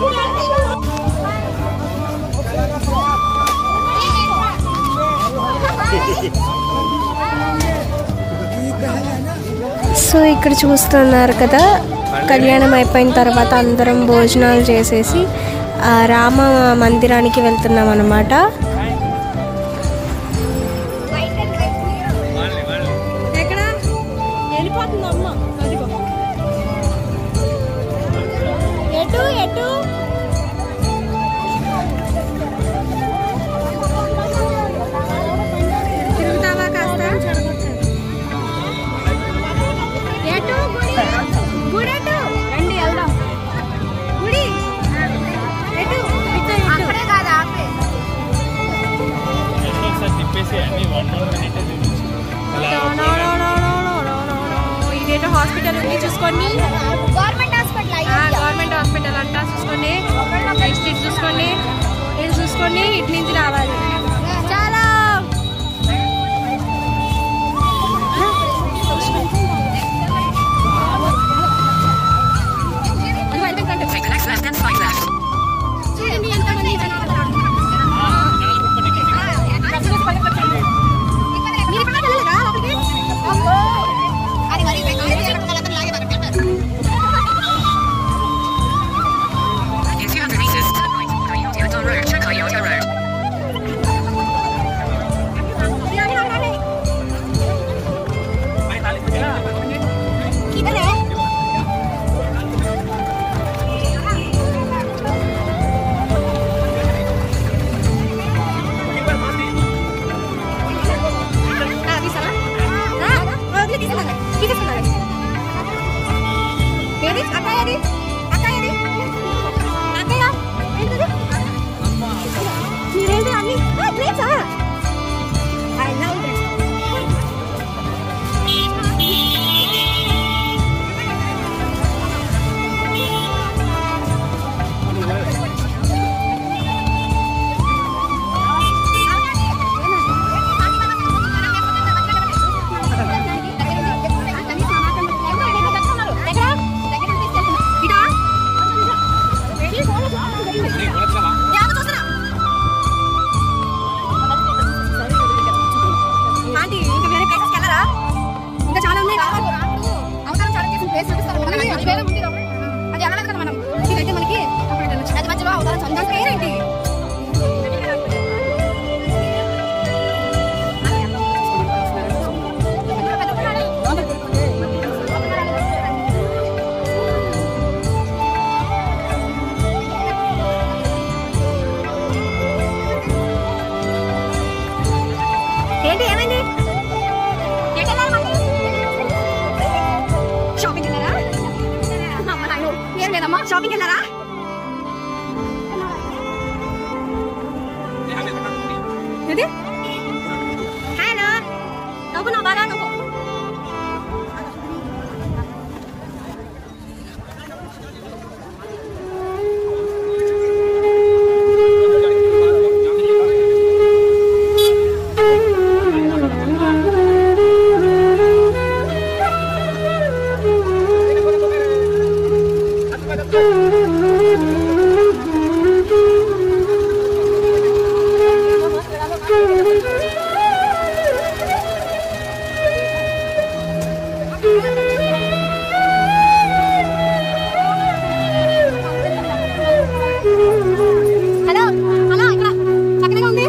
So ఇక్కడ చూస్తున్నారు కదా కళ్యాణం అయిపోయిన తర్వాత అందరం భోజనాలు చేసేసి ఆ రామ మందిరానికి వెళ్తున్నాం అనమాట ఎక్కడ వెళ్ళిపోతుంది అమ్మ ఎటు ఎటు తిరుగుతావా కాస్త ఎటు గుడి గుడి ఎటు రండి వెళ్దాం గుడి ఎటు ఇటు అక్కడే కాదు ఆపే ఒకసారి తిప్పేసి అన్ని వన్ వన్ మినిట్ ఇదేంటో హాస్పిటల్ ఉంది చూసుకోండి గవర్నమెంట్ హాస్పిటల్ గవర్నమెంట్ హాస్పిటల్ అంట చూసుకోండి నెక్స్ట్ ఇటు చూసుకోండి ఇటు చూసుకోండి ఇటు నుంచి రావాలి చాలా చూడండి ఎంతమంది మీరు ఇప్పుడు వెళ్ళలేదా లోపలికి అబ్బో అది మరి వాళ్ళందరూ లాగే పక్కన In 200 meters, turn right on Toyota Road, Toyota Road. किधर है మీరేంటి అన్ని ప్లేట్సా ఐ లవ్ దిస్ ఆంటీ ఇంకా వేరే ప్లేసెస్కి వెళ్ళరా ఇంకా చాలా ఉన్నాయి అవతారం చాలా చేసిన ప్లేస్ చూపిస్తారు అది వెళ్ళలేదు కదా మనం ఇదైతే మనకి అది మధ్యలో అవతారం చాలా పేరేంటి ఏంటి ఏమైంది ఎటు వెళ్ళాలి మళ్ళీ? షాపింగ్ వెళ్ళారా అమ్మ నాయన ఏం లేదమ్మా షాపింగ్ వెళ్ళారా ఇది హలో నవ్వు నా బాగా నవ్వు హలో హలో ఇక్కడ పక్కనే ఉంది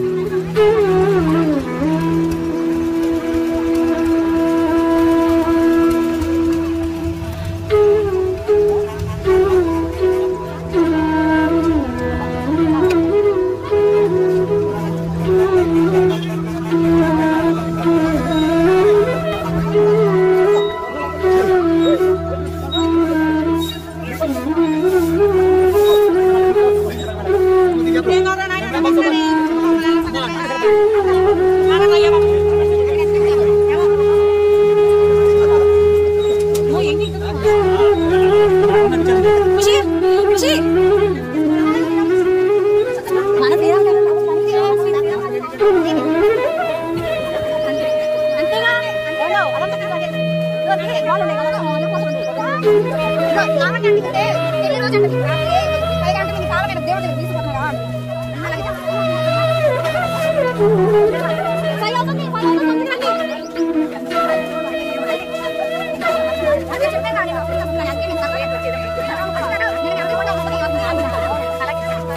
ఖుషి ఖుషి మన పేరు అంతేగా అంతేగా అలా Saya apa nih? Saya apa nih? Ada cepet nggak nih? Bukan yang ini, tapi ya. Ini yang mana? Ini yang mana?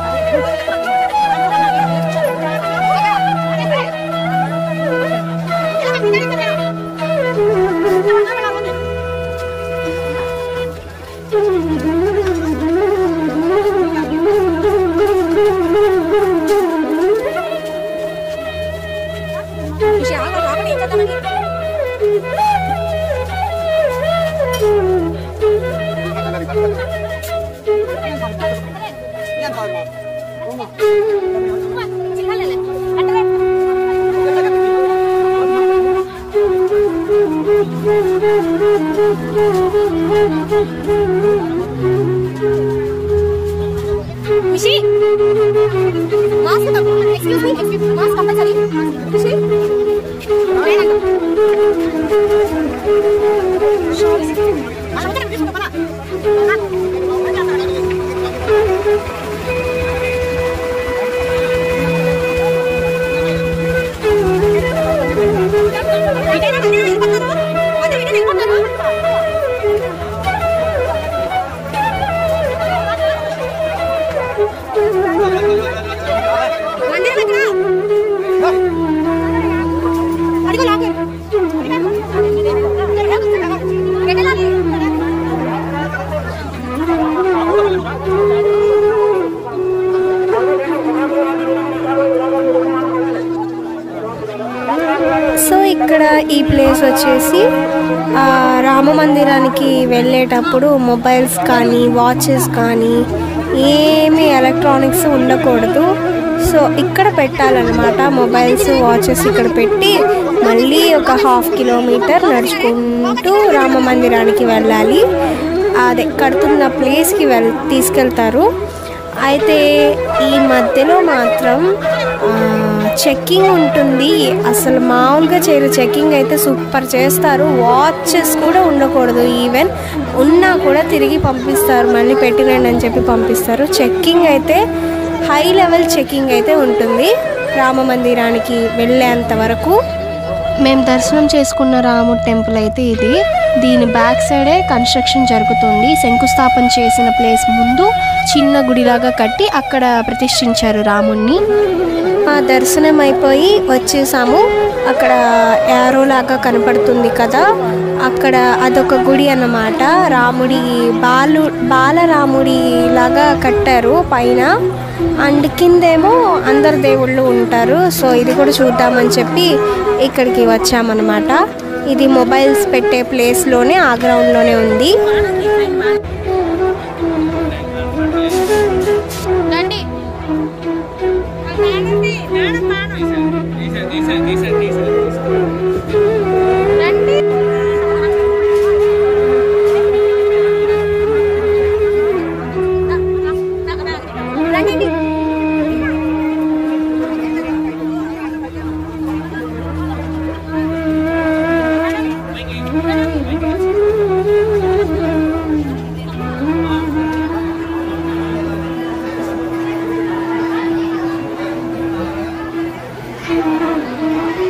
Siapa apa nih? Kata lagi. Mishi, mask excuse me, excuse me, mask compulsory. Mishi, మందిరం ఎక్కడ అడిగో లాగే పెట్టలాగి so ఇక్కడ ఈ place వచ్చేసి ఆ, రామ మందిరానికి వెళ్ళేటప్పుడు mobiles కానీ వాచెస్ కానీ ఏమి ఎలక్ట్రానిక్స్ ఉండకూడదు సో ఇక్కడ పెట్టాలన్నమాట మొబైల్స్ వాచెస్ ఇక్కడ పెట్టి మళ్ళీ ఒక హాఫ్ కిలోమీటర్ నడుచుకుంటూ రామ మందిరానికి వెళ్ళాలి అదే కడుతున్న ప్లేస్కి వెళ్ తీసుకెళ్తారు అయితే ఈ మధ్యలో మాత్రం చెక్కింగ్ ఉంటుంది అసలు మామూలుగా చేయరు చెక్కింగ్ అయితే సూపర్ చేస్తారు వాచెస్ కూడా ఉండకూడదు ఈవెన్ ఉన్నా కూడా తిరిగి పంపిస్తారు మళ్ళీ పెట్టిరండి అని చెప్పి పంపిస్తారు చెక్కింగ్ అయితే హై లెవెల్ చెక్కింగ్ అయితే ఉంటుంది రామ మందిరానికి వెళ్ళేంత వరకు మేము దర్శనం చేసుకున్న రాముడు టెంపుల్ అయితే ఇది దీని బ్యాక్ సైడే కన్స్ట్రక్షన్ జరుగుతుంది శంకుస్థాపన చేసిన ప్లేస్ ముందు చిన్న గుడిలాగా కట్టి అక్కడ ప్రతిష్ఠించారు రాముణ్ణి ఆ దర్శనం అయిపోయి వచ్చేసాము అక్కడ యారో లాగా కనపడుతుంది కదా అక్కడ అదొక గుడి అన్నమాట రాముడి బాలు బాలరాముడి లాగా కట్టారు పైన అండ్ కిందేమో అందరు దేవుళ్ళు ఉంటారు సో ఇది కూడా చూద్దామని చెప్పి ఇక్కడికి వచ్చామన్నమాట ఇది మొబైల్స్ పెట్టే ప్లేస్లోనే ఆ గ్రౌండ్లోనే ఉంది రండి తీసా తీసా తీసా తీసా రండి రండి ఆ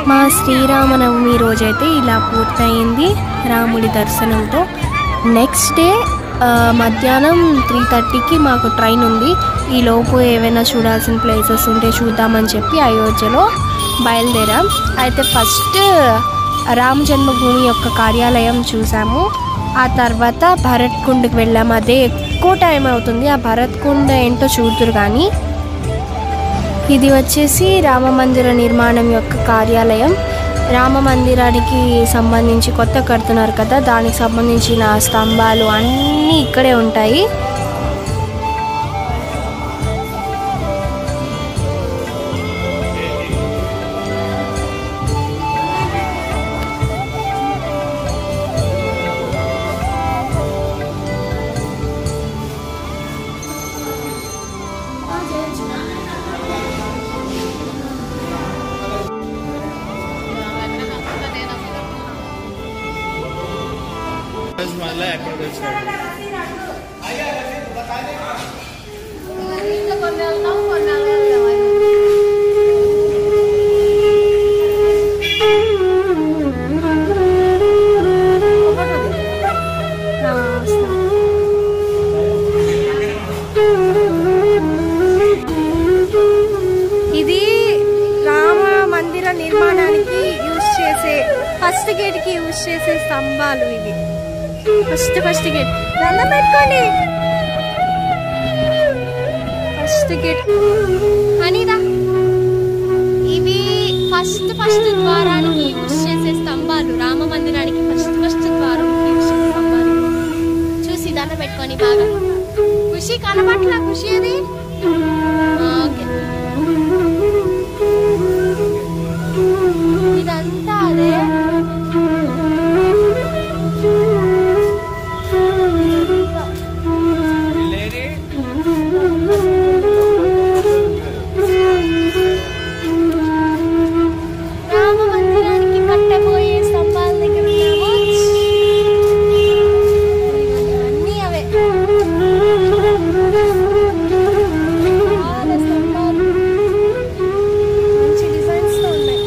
మా శ్రీరామనవమి రోజైతే ఇలా పూర్తయింది రాముడి దర్శనంతో నెక్స్ట్ డే ఆ, మధ్యాహ్నం త్రీ థర్టీకి మాకు ట్రైన్ ఉంది ఈ లోపు ఏవైనా చూడాల్సిన ప్లేసెస్ ఉంటే చూద్దామని చెప్పి అయోధ్యలో బయలుదేరాం అయితే ఫస్ట్ రామ జన్మభూమి యొక్క కార్యాలయం చూసాము ఆ తర్వాత భరత్ కుండ్కి వెళ్ళాము అదే ఎక్కువ టైం అవుతుంది ఆ భరత్ కుండ్ ఏంటో చూద్దురు కానీ ఇది వచ్చేసి రామ మందిర నిర్మాణం యొక్క కార్యాలయం రామ మందిరానికి సంబంధించి కొత్త కడుతున్నారు కదా దానికి సంబంధించిన స్తంభాలు అన్నీ ఇక్కడే ఉంటాయి మళ్ళీ ఎక్కడికి వచ్చాడు ఇది రామ మందిర నిర్మాణానికి యూజ్ చేసే ఫస్ట్ గేట్ కి యూజ్ చేసే స్తంభాలు ఇవి ఫస్ట్ ఫస్ట్ గేట్ దండం పెట్టుకోండి ఫస్ట్ గేట్ అనిదా ఇవి ఫస్ట్ ఫస్ట్ ద్వారానికి యూజ్ చేసే స్తంభాలు రామ మందిరానికి ఫస్ట్ ఫస్ట్ ద్వారం యూజ్ చేసే స్తంభాలు చూసి దండం పెట్టుకొని బాగా ఖుషి కనబట్ల ఖుషి అది ఓకే ఇదంతా అదే రామ మందిరానికి కట్టబోయే స్తంభాల దగ్గర ఉన్నాము అన్నీ అవే చాలా స్తంభాలు మంచి డిజైన్స్ తో ఉన్నాయి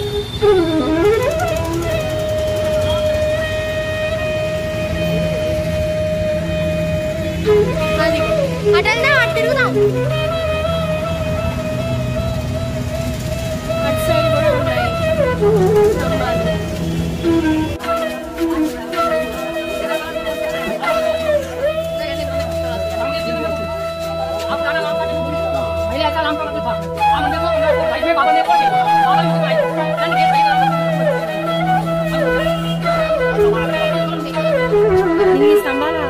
అది అటన్నా అటు తిరుగుదాం అటు సైడ్ కూడా ఉన్నాయి స్తంభాలు ఇన్ని స్తంభాలు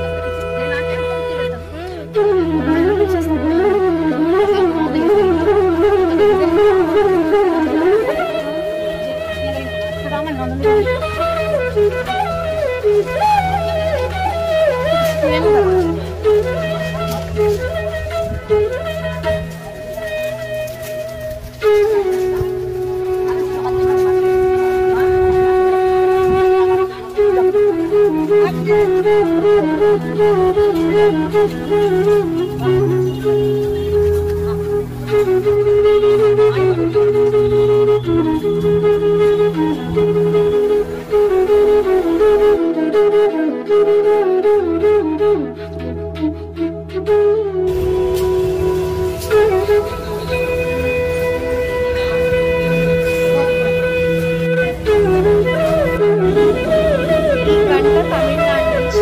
ఈ గంట తమిళనాడు నుంచి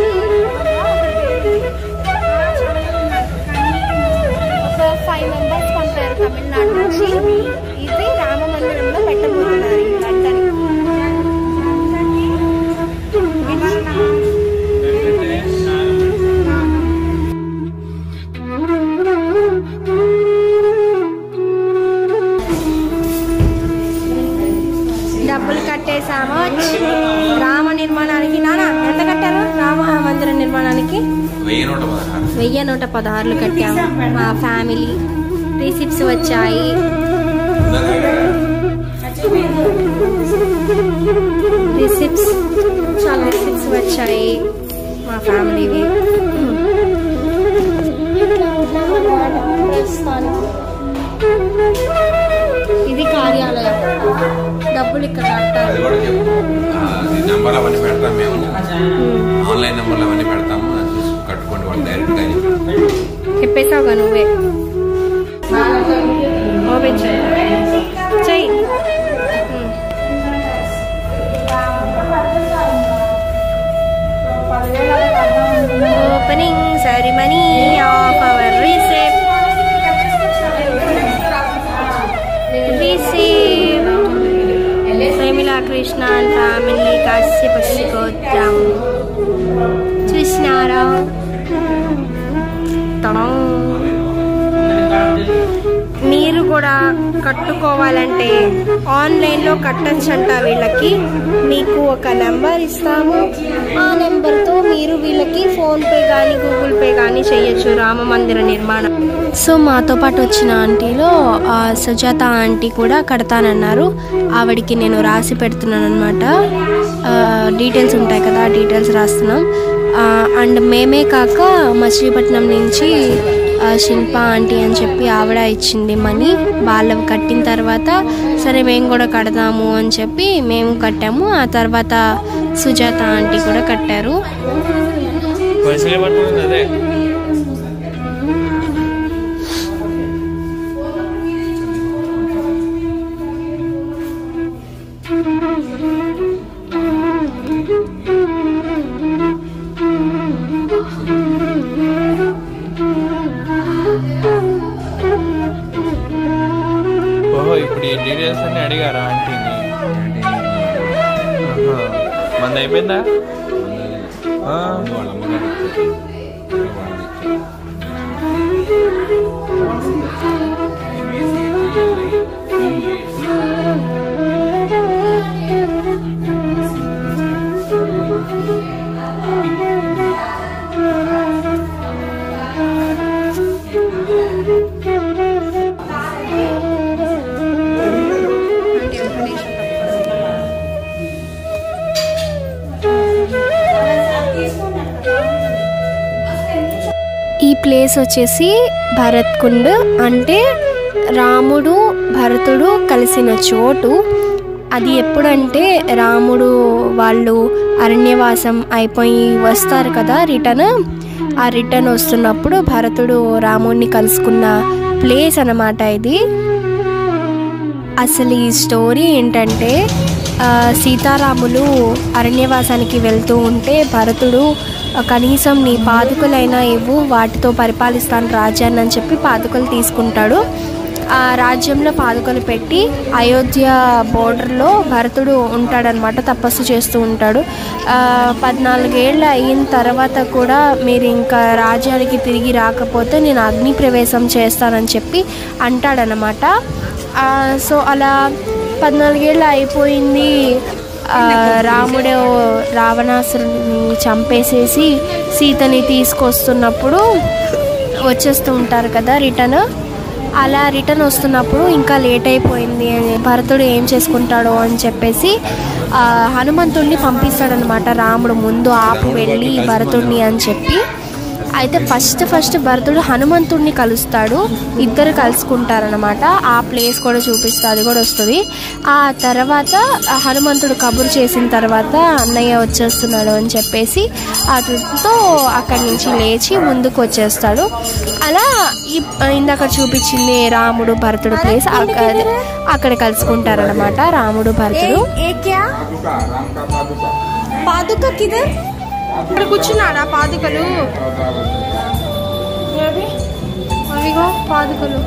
ఒక ఫైవ్ మెంబర్స్ పంపారు తమిళనాడు నుంచి ఇది రామ మందిరంలో పెట్టబోతున్నారు ఈ గంటని డబ్బులు కట్టేసాము రామ నిర్మాణానికి నానా ఎంత కట్టారు రామ మందిర నిర్మాణానికి వెయ్యి నూట పదహారు వెయ్యి నూట పదహారులు కట్టాము మా ఫ్యామిలీ రిసిప్ట్స్ వచ్చాయి రిసిప్ట్స్ చాలా రిసిప్ట్స్ వచ్చాయి మా ఫ్యామిలీవి ప్రస్తుతానికి ఇది కార్యాలయం డబ్బులు డబ్బులు ఇక్కడ కట్టాలి అది కూడా చెప్పు ఆ, ఈ నెంబర్లు అవన్నీ పెడతాం మేము ఆన్లైన్ నెంబర్లు అవన్నీ పెడతాము అది చూసి కట్టుకోండి వాళ్ళు డైరెక్ట్గా చెప్పేసావుగా నువ్వే ఓపెన్ చెయ్యి చెయ్యి opening ceremony of our receipt receive Premila Krishna and family కాశ్యపక్షి గోత్రం చూసినారా తడం. మీరు కూడా కట్టుకోవాలంటే ఆన్లైన్లో కట్టచ్చంట వీళ్ళకి మీకు ఒక నెంబర్ ఇస్తాము ఆ నెంబర్తో మీరు వీళ్ళకి ఫోన్పే కానీ గూగుల్ పే కానీ చేయొచ్చు రామ మందిర నిర్మాణం సో మాతో పాటు వచ్చిన ఆంటీలో ఆ సుజాత ఆంటీ కూడా కడతానన్నారు ఆవిడికి నేను రాసి పెడుతున్నాను అనమాట డీటెయిల్స్ ఉంటాయి కదా ఆ డీటెయిల్స్ రాస్తున్నాం అండ్ మేమే కాక మచిలీపట్నం నుంచి ఆ, శిల్ప ఆంటీ అని చెప్పి ఆవిడ ఇచ్చింది మనీ వాళ్ళవి కట్టిన తర్వాత సరే మేము కూడా కడదాము అని చెప్పి మేము కట్టాము ఆ తర్వాత సుజాత ఆంటీ కూడా కట్టారు పైసలే పట్టుకుంది అదే ఓహో ఇప్పుడు ఈ డీటెయిల్స్ అన్ని అడిగారా ఆంటీని ఆహా. మంది అయిపోయిందా ఆ. వాళ్ళ అమ్మగారు ఇచ్చారు. వాళ్ళు ఇచ్చారు. ఈ ప్లేస్ వచ్చేసి భరత్ కుండ్ అంటే రాముడు భరతుడు కలిసిన చోటు అది ఎప్పుడంటే రాముడు వాళ్ళు అరణ్యవాసం అయిపోయి వస్తారు కదా రిటర్న్ ఆ రిటర్న్ వస్తున్నప్పుడు భరతుడు రాముడిని కలుసుకున్న ప్లేస్ అన్నమాట ఇది అసలు ఈ స్టోరీ ఏంటంటే ఆ, సీతారాములు అరణ్యవాసానికి వెళ్తూ ఉంటే భరతుడు ఆ, కనీసం నీ పాదుకలైనా ఇవ్వు వాటితో పరిపాలిస్తాను రాజ్యాన్ని అని చెప్పి పాదుకలు తీసుకుంటాడు ఆ రాజ్యంలో పాదుకలు పెట్టి అయోధ్య బోర్డర్లో భరతుడు ఉంటాడనమాట తపస్సు చేస్తూ ఉంటాడు ఆ, పద్నాలుగేళ్ళు అయిన తర్వాత కూడా మీరు ఇంకా రాజ్యానికి తిరిగి రాకపోతే నేను అగ్ని ప్రవేశం చేస్తానని చెప్పి అంటాడనమాట ఆ, సో అలా పద్నాలుగేళ్ళు అయిపోయింది ఆ, రాముడు రావణాసురుని చంపేసేసి సీతని తీసుకొస్తున్నప్పుడు వచ్చేస్తూ ఉంటారు కదా రిటర్న్ అలా రిటర్న్ వస్తున్నప్పుడు ఇంకా లేట్ అయిపోయింది అని భరతుడు ఏం చేసుకుంటాడో అని చెప్పేసి ఆ, హనుమంతుడిని పంపిస్తాడనమాట రాముడు ముందు ఆపు వెళ్ళి భరతుడిని అని చెప్పి అయితే ఫస్ట్ ఫస్ట్ భరతుడు హనుమంతుడిని కలుస్తాడు ఇద్దరు కలుసుకుంటారనమాట ఆ ప్లేస్ కూడా చూపిస్తా అది కూడా వస్తుంది ఆ తర్వాత ఆ హనుమంతుడు కబురు చేసిన తర్వాత అన్నయ్య వచ్చేస్తున్నాడు అని చెప్పేసి అతనితో అక్కడి నుంచి లేచి ముందుకు వచ్చేస్తాడు అలా ఈ ఇందాక చూపించింది రాముడు భరతుడు ప్లేస్ అక్కడ అక్కడ కలుసుకుంటారనమాట రాముడు భరతుడు పాదుక కిదర్ ఇక్కడ కూర్చున్నాడా పాదుకలు ఏవి? అవిగో పాదుకలు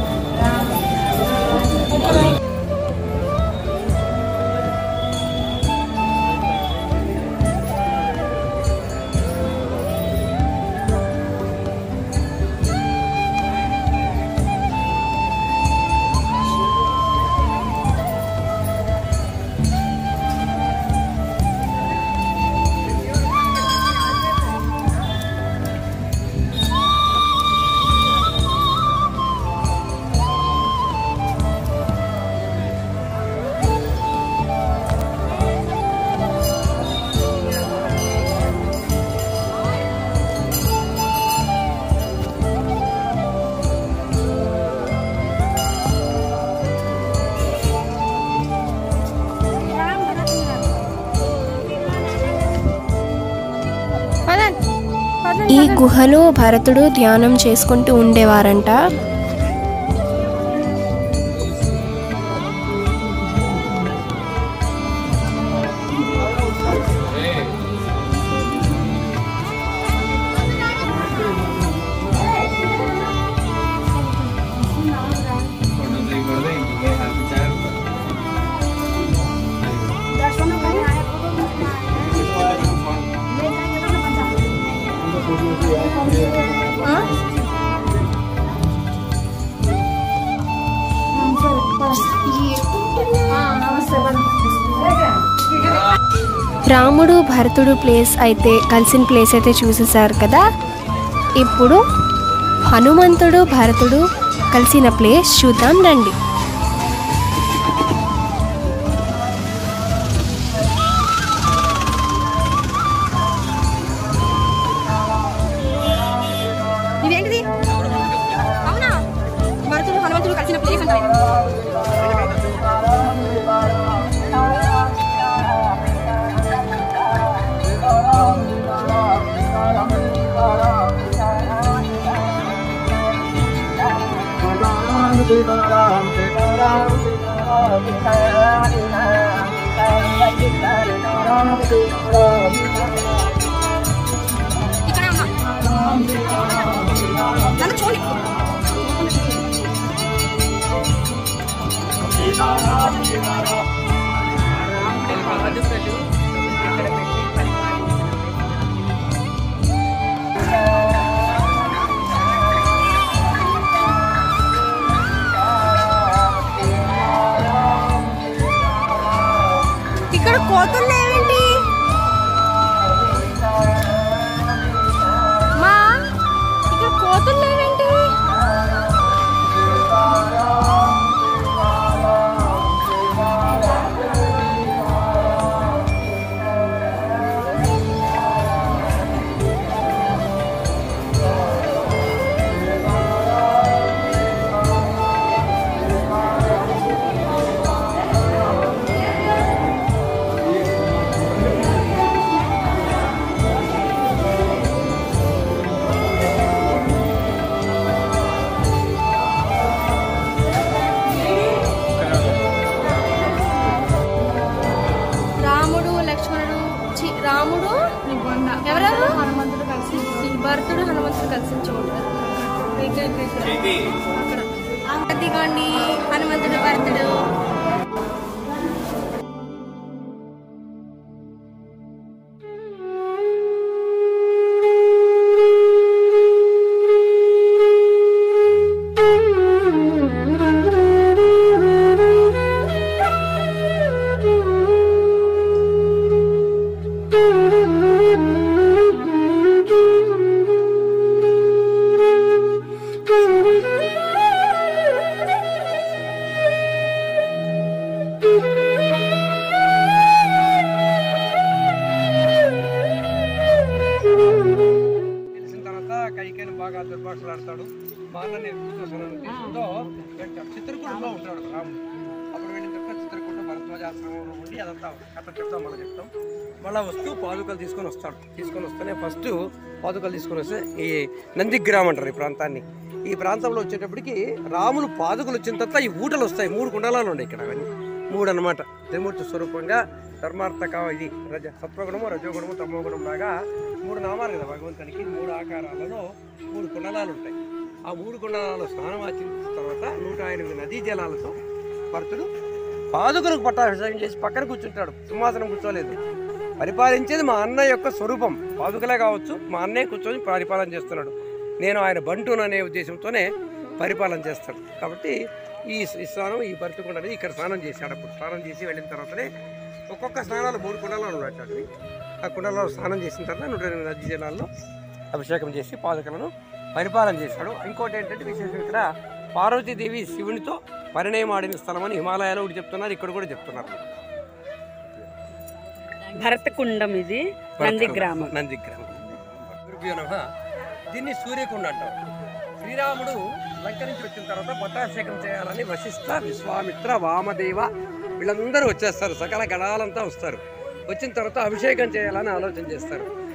గుహలో భరతుడు ధ్యానం చేసుకుంటూ ఉండేవారంట రాముడు భరతుడు ప్లేస్ అయితే కలిసిన ప్లేస్ అయితే చూసేశారు కదా ఇప్పుడు హనుమంతుడు భరతుడు కలిసిన ప్లేస్ చూద్దాం రండి ఇదేంటిది అవునా భరతుడు హనుమంతుడు కలిసిన ప్లేస్ అంట ఇక్కడే ఉన్నా నన్ను చూడండి ఇక్కడ కోతులు లేవేంటి మా ఇక్కడ కోతులు లేవేంటి రాముడు లక్ష్మణుడు చి- రాముడు ఎవరెవరు హనుమంతుడు కలిసి భరతుడు హనుమంతుడు కలిసి చోటు అక్కడ. అదిగోండి హనుమంతుడు భరతుడు తెలిసిన తర్వాత కైకేని బాగా దుర్భాషలాడతాడు మా అన్న నేను కూర్చోసానని ఉద్దేశంతో వెంట- చిత్రకూటలో ఉంటాడు రాముడు అప్పుడు వెళ్ళిన తర్వాత చిత్రకూట భరద్వాజాశ్రమంలో ఉండి అదంతా కథ చెప్తాం మనం చెప్తాం మళ్ళీ వస్తూ పాదుకలు తీసుకొని వస్తాడు తీసుకొని వస్తేనే ఫస్ట్ పాదుకలు తీసుకొని వస్తే ఈ నందిగ్రామ్ అంటారు ఈ ప్రాంతాన్ని ఈ ప్రాంతంలో వచ్చేటప్పటికి రాములు పాదుకలు వచ్చిన తర్వాత ఈ ఊటలు వస్తాయి మూడు కుండలాలు ఉన్నాయి ఇక్కడ అవన్నీ మూడు అన్నమాట త్రిమూర్తి స్వరూపంగా ధర్మార్థక ఇది రజ సత్వగుణము రజోగుణము తమోగుణం లాగా మూడు నామాలు కదా భగవంతునికి మూడు ఆకారాలలో మూడు కుండలాలు ఉంటాయి ఆ మూడు కుండలాలు స్నానం ఆచరించిన తర్వాత నూట ఎనిమిది నదీ జలాలతో భర్తుడు పాదుకలకు పట్టాభిషేకం చేసి పక్కన కూర్చుంటాడు సింహాసనం కూర్చోలేదు పరిపాలించేది మా అన్న యొక్క స్వరూపం పాదుకలే కావచ్చు మా అన్నయ్య కూర్చొని పరిపాలన చేస్తున్నాడు నేను ఆయన బంటును అనే ఉద్దేశంతోనే పరిపాలన చేస్తాడు కాబట్టి ఈ ఈ స్నానం ఈ భర్తకుండ అనేది ఇక్కడ స్నానం చేశాడు అప్పుడు స్నానం చేసి వెళ్ళిన తర్వాతనే ఒక్కొక్క స్నానాలు మూడు కుండలు ఉన్నట్టు అవి ఆ కుండలో స్నానం చేసిన తర్వాత నూట ఎనిమిది నది జలాల్లో అభిషేకం చేసి పాదుకలను పరిపాలన చేశాడు ఇంకోటి ఏంటంటే విశేషం ఇక్కడ పార్వతీదేవి శివునితో పరిణయం ఆడిన స్థలం అని హిమాలయాలో ఒకటి చెప్తున్నారు ఇక్కడ కూడా చెప్తున్నారు భరతకుండం ఇది నందిగ్రామం నందిగ్రామం గురుభ్యో నమః. దీన్ని సూర్యకుండ అంటారు శ్రీరాముడు లంక నుంచి వచ్చిన తర్వాత పట్టాభిషేకం చేయాలని వశిష్ఠ విశ్వామిత్ర వామదేవ వీళ్ళందరూ వచ్చేస్తారు సకల గణాలంతా వస్తారు వచ్చిన తర్వాత అభిషేకం చేయాలని ఆలోచన చేస్తారు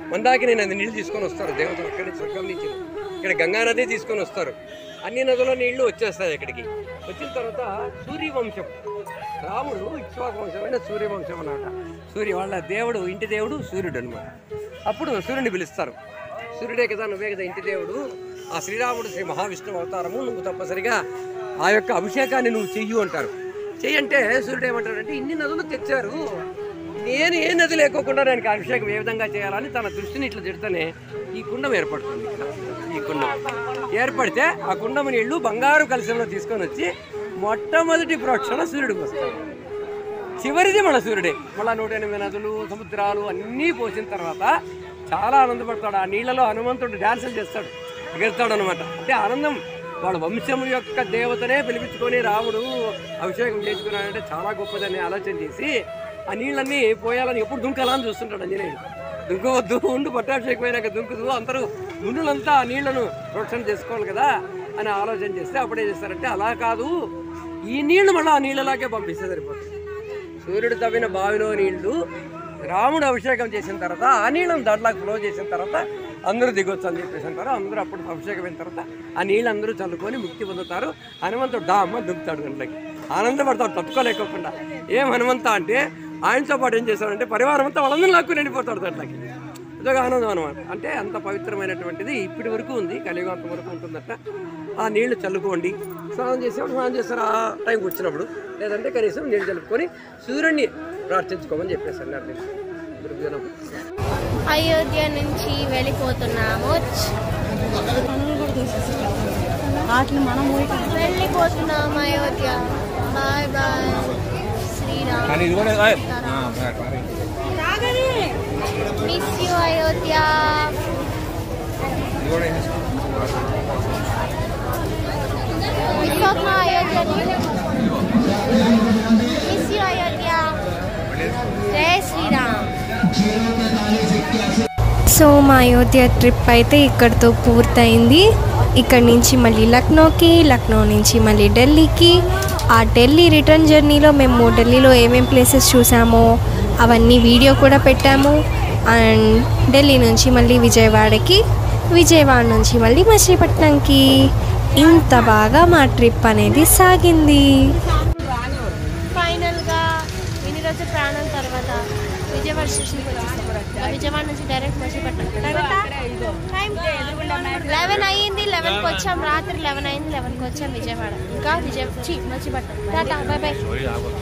మందాకిని నది నీళ్లు తీసుకొని వస్తారు దేవతలు అక్కడి నుంచి స్వర్గం నుంచి ఇక్కడ గంగా నది తీసుకొని వస్తారు అన్ని నదుల నీళ్లు వచ్చేస్తాయి ఇక్కడికి వచ్చిన తర్వాత సూర్యవంశం రాముడు ఇక్ష్వాకు వంశమైన సూర్యవంశం అన్నమాట సూర్య వాళ్ళ దేవుడు ఇంటి దేవుడు సూర్యుడు అనమాట అప్పుడు సూర్యుని పిలుస్తారు సూర్యుడే కదా నువ్వే కదా ఇంటి దేవుడు ఆ శ్రీరాముడు శ్రీ మహావిష్ణువు అవతారము నువ్వు తప్పనిసరిగా ఆ యొక్క అభిషేకాన్ని నువ్వు చెయ్యు అంటారు చెయ్యంటే సూర్యుడు ఏమంటాడంటే ఇన్ని నదులు తెచ్చారు నేను ఏ నది లేకోకుండా దానికి అభిషేకం ఏ విధంగా చేయాలని తన దృష్టిని ఇట్లా తిడితేనే ఈ కుండం ఏర్పడుతుంది ఇక్కడ ఈ కుండం ఏర్పడితే ఆ కుండం నీళ్లు బంగారు కలశంలో తీసుకొని వచ్చి మొట్టమొదటి ప్రోక్షణ సూర్యుడికి వస్తాడు చివరిది మన సూర్యుడే మళ్ళా నూట ఎనిమిది నదులు సముద్రాలు అన్నీ పోసిన తర్వాత చాలా ఆనందపడతాడు ఆ నీళ్ళలో హనుమంతుడు డాన్సులు చేస్తాడు ఎగురుతాడు అనమాట అంటే ఆనందం వాళ్ళ వంశం యొక్క దేవతనే పిలిపించుకొని రాముడు అభిషేకం చేసుకున్నాడంటే చాలా గొప్పదని ఆలోచన చేసి ఆ నీళ్ళన్నీ పోయాలని ఎప్పుడు దుంకాలని చూస్తుంటాడు అంజనేయుడు దుంకవద్దు ఉండు పట్టాభిషేకం అయినాక దుంకుదు అందరూ మునులంతా ఆ నీళ్లను ప్రోక్షణ చేసుకోవాలి కదా అని ఆలోచన చేస్తే అప్పుడే చేస్తారంటే అలా కాదు ఈ నీళ్లు మళ్ళీ ఆ నీళ్ళలాగే పంపిస్తే సరిపోతుంది సూర్యుడు తవ్విన బావిలో నీళ్లు రాముడు అభిషేకం చేసిన తర్వాత ఆ నీళ్ళని దాంట్లోకి ఫ్లో చేసిన తర్వాత అందరూ దిగొచ్చు అని చెప్పేసి అంటారు అందరూ అప్పుడు అభిషేకం అయిన తర్వాత ఆ నీళ్ళు అందరూ చల్లుకొని ముక్తి పొందుతారు హనుమంతుడు డా అమ్మ దుంకుతాడు దాంట్లోకి ఆనందపడతాడు తట్టుకోలేకోకుండా ఏం హనుమంత అంటే ఆయనతో పాటు ఏం చేస్తాడంటే పరివారం అంతా వాళ్ళందరూ లాక్కుని వెళ్ళిపోతాడు దాంట్లోకి ఇదొక ఆనందం అనమాట అంటే అంత పవిత్రమైనటువంటిది ఇప్పటి వరకు ఉంది కలియుగం అంత వరకు ఉంటుందట ఆ నీళ్లు చల్లుకోండి స్నానం చేసేప్పుడు స్నానం చేస్తారు ఆ టైంకి వచ్చినప్పుడు లేదంటే కనీసం నీళ్ళు చల్లుకొని సూర్యుడిని ప్రార్థించుకోమని చెప్పేసారు నేను దుర్గనం అయోధ్య నుంచి వెళ్ళిపోతున్నాము వెళ్ళిపోతున్నాము అయోధ్య బాయ్ బాయ్ శ్రీరామ్ కానీ ఇది కూడా మిస్ యూ అయోధ్య మిస్ అవుతున్నా అయోధ్య మిస్ యూ అయోధ్య జై శ్రీరామ్ సో మా అయోధ్య ట్రిప్ అయితే ఇక్కడితో పూర్తయింది ఇక్కడి నుంచి మళ్ళీ లక్నోకి లక్నో నుంచి మళ్ళీ ఢిల్లీకి ఆ ఢిల్లీ రిటర్న్ జర్నీలో మేము ఢిల్లీలో ఏమేం ప్లేసెస్ చూసామో అవన్నీ వీడియో కూడా పెట్టాము అండ్ ఢిల్లీ నుంచి మళ్ళీ విజయవాడకి విజయవాడ నుంచి మళ్ళీ మచిలీపట్నంకి ఇంత బాగా మా ట్రిప్ అనేది సాగింది ఫైనల్గా ఎన్ని రోజుల ప్రయాణం తర్వాత విజయవాడ స్టేషన్కి వచ్చేసాం విజయవాడ నుంచి డైరెక్ట్ మచిలీపట్నం టైం లెవెన్ అయ్యింది లెవెన్కి వచ్చాం రాత్రి లెవెన్ అయింది లెవెన్కి వచ్చాం విజయవాడ ఇంకా విజయ చి మచిలీపట్నం టాటా బాయ్ బాయ్